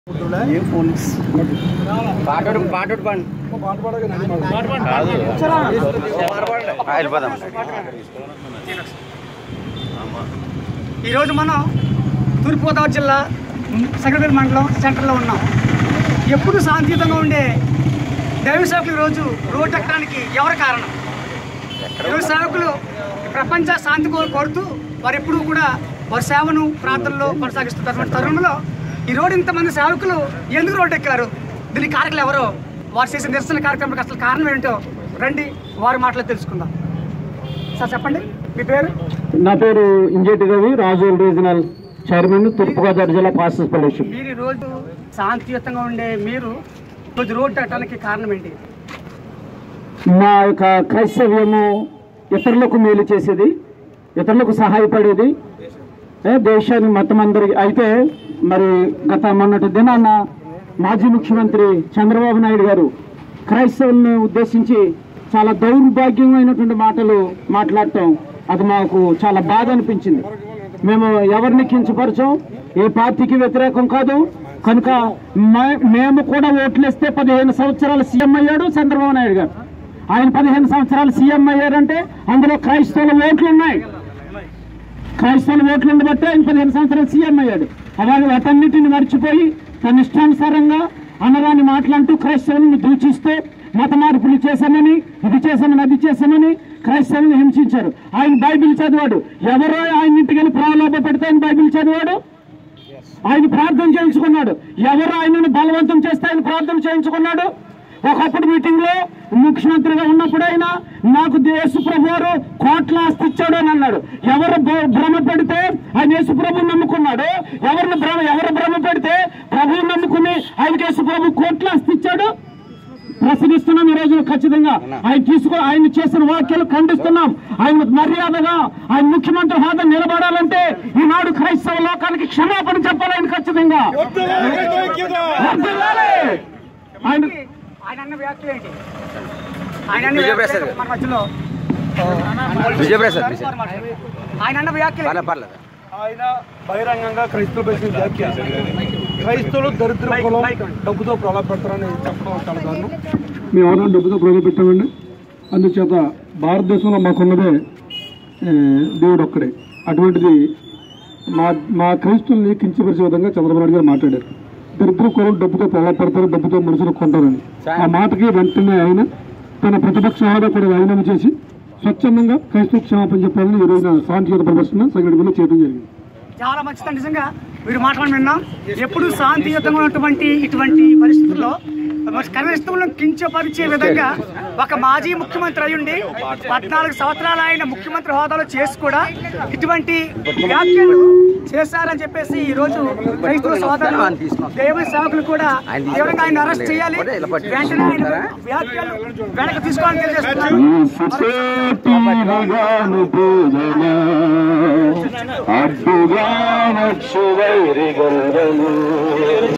ఏం ఫోన్స్ పాటోడు పాటోడు పండి వెళ్ళిపోదాం ఈరోజు మనం తూర్పుగోదావరి జిల్లా సెక్రటరీ మండలం సెంటర్లో ఉన్నాం ఎప్పుడు శాంతియుతంగా ఉండే దైవ సేవకులు ఈరోజు రోడ్డు ఎక్కడానికి ఎవరు కారణం ఈరోజు సేవకులు ప్రపంచ శాంతి కో- కోరుతూ వారు ఎప్పుడూ కూడా వారి సేవను ప్రార్థనలో కొనసాగిస్తున్నటువంటి తరుణంలో ఈ రోడ్డు ఇంతమంది సేవకులు ఎందుకు రోడ్డు ఎక్కారు దీనికి కారకులు ఎవరో వారు చేసే నిరసన కార్యక్రమానికి అసలు కారణం ఏంటో రండి వారి మాటలో తెలుసుకుందాం సార్ చెప్పండి మీ పేరు నా పేరు ఇంజేటి రవి రాజోల్ రీజనల్ చైర్మన్ తూర్పుగోదావరి జిల్లా పాస్టర్స్ ఫెలోషిప్ మీరు ఈ రోజు శాంతియుతంగా ఉండే మీరు రోజు రోడ్డు ఎట్టడానికి కారణం ఏంటి మా యొక్క క్రైస్తవ్యము ఇతరులకు మేలు చేసేది ఇతరులకు సహాయపడేది ఏ, దేశాన్ని మొత్తం అందరికి అయితే మరి గత మొన్నటి దినాన మాజీ ముఖ్యమంత్రి చంద్రబాబు నాయుడు గారు క్రైస్తవులను ఉద్దేశించి చాలా దౌర్భాగ్యమైనటువంటి మాటలు మాట్లాడటం అది మాకు చాలా బాధ అనిపించింది మేము ఎవరిని కించపరచం ఏ పార్టీకి వ్యతిరేకం కాదు కనుక మే- మేము కూడా ఓట్లేస్తే పదిహేను సంవత్సరాలు సీఎం అయ్యాడు చంద్రబాబు నాయుడు గారు ఆయన పదిహేను సంవత్సరాలు సీఎం అయ్యారంటే అందులో క్రైస్తవుల ఓట్లు ఉన్నాయి క్రైస్తవుల ఓట్లను బట్టి ఆయన పదిహేను సంవత్సరాలు సీఎం అయ్యాడు అలాగే వాటన్నిటిని మర్చిపోయి తన ఇష్టానుసారంగా అనరాని మాట్లాడుతూ క్రైస్తవులను దూచిస్తూ మత మార్పులు చేశామని ఇది చేశామని అది చేశామని క్రైస్తవులను హింసించారు ఆయన బైబిల్ చదివాడు ఎవరో ఆయన ఇంటికి వెళ్ళి ప్రలోభ పెడితే ఆయన బైబిల్ చదివాడు ఆయన ప్రార్థన చేయించుకున్నాడు ఎవరు ఆయనను బలవంతం చేస్తే ఆయన ప్రార్థన చేయించుకున్నాడు ఒకప్పుడు మీటింగ్ లో ముఖ్యమంత్రిగా ఉన్నప్పుడు ఆయన నాకు యేసు ప్రభు వారు కోట్ల ఆస్తి ఇచ్చాడు అని అన్నాడు ఎవరు భ్ర- భ్రమ పెడితే ఆయన యేసు ప్రభు నమ్ముకున్నాడు ఎవరిని భ్రమ ఎవరు భ్రమ పెడితే ప్రభువు నమ్ముకుని ఆయనకి యేసు ప్రభు కోట్ల ఆస్తి ఇచ్చాడు ప్రశ్నిస్తున్నాం ఈ రోజు ఖచ్చితంగా ఆయన తీసుకో ఆయన చేసిన వ్యాఖ్యలు ఖండిస్తున్నాం ఆయన మర్యాదగా ఆయన ముఖ్యమంత్రి హోదా నిలబడాలంటే ఈనాడు క్రైస్తవ లోకానికి క్షమాపణ చెప్పాలి ఆయన ఖచ్చితంగా వర్ధిల్లాలి. ఆయన ఆయన అన్న వ్యాఖ్యలు ఏంటి ఆయన అన్న విజయప్రసాద్ వ్యాఖ్యలు మన మధ్యలో విజయప్రసాద్ ఆయన అన్న వ్యాఖ్యలు పర్లేదు పర్లేదు ఆయన బహిరంగంగా క్రైస్తవులపై చేసిన వ్యాఖ్య క్రైస్తవులు దరిద్ర కులం డబ్బుతో ప్రలాపడతారని చెప్పడం చాలా దారుణం మేము ఎవరైనా డబ్బుతో ప్రవేశపెట్టామండి అందుచేత భారతదేశంలో మాకున్నదే ఏ, దేవుడు ఒక్కడే అటువంటిది మా మా క్రైస్తువుల్ని కించపరిచే విధంగా చంద్రబాబు నాయుడు గారు మాట్లాడారు దరిద్ర కులం డబ్బుతో ప్రలాపడతారు డబ్బుతో మనుషులు కొంటారని ఆ మాటకి వెంటనే ఆయన తన ప్రతిపక్ష హోదా కూడా రాజీనామా చేసి స్వచ్ఛందంగా క్రైస్తవ క్షమాపణ చెప్పాలని ఈ రోజున శాంతియుత ప్రదర్శన సంఘటనలో చేయడం జరిగింది చాలా మంచిది నిజంగా మీరు మాట్లాడి విన్నాం ఎప్పుడు శాంతియుతంగా ఉన్నటువంటి ఇటువంటి పరిస్థితుల్లో మరి క్రైస్తవులను కించపరిచే విధంగా ఒక మాజీ ముఖ్యమంత్రి అయ్యుండి పద్నాలుగు సంవత్సరాలు ఆయన ముఖ్యమంత్రి హోదాలో చేసి కూడా ఇటువంటి వ్యాఖ్యలు చేశారని చెప్పేసి ఈ రోజు క్రైస్తవ సోదరులు దేవుని సేవకులు కూడా తీవ్రంగా ఆయన అరెస్ట్ చేయాలి వెంటనే ఆయన వ్యాఖ్యలు వెనక్కి తీసుకోవాలని తెలియజేస్తున్నారు అడ్డుగా నచ్చు వైరి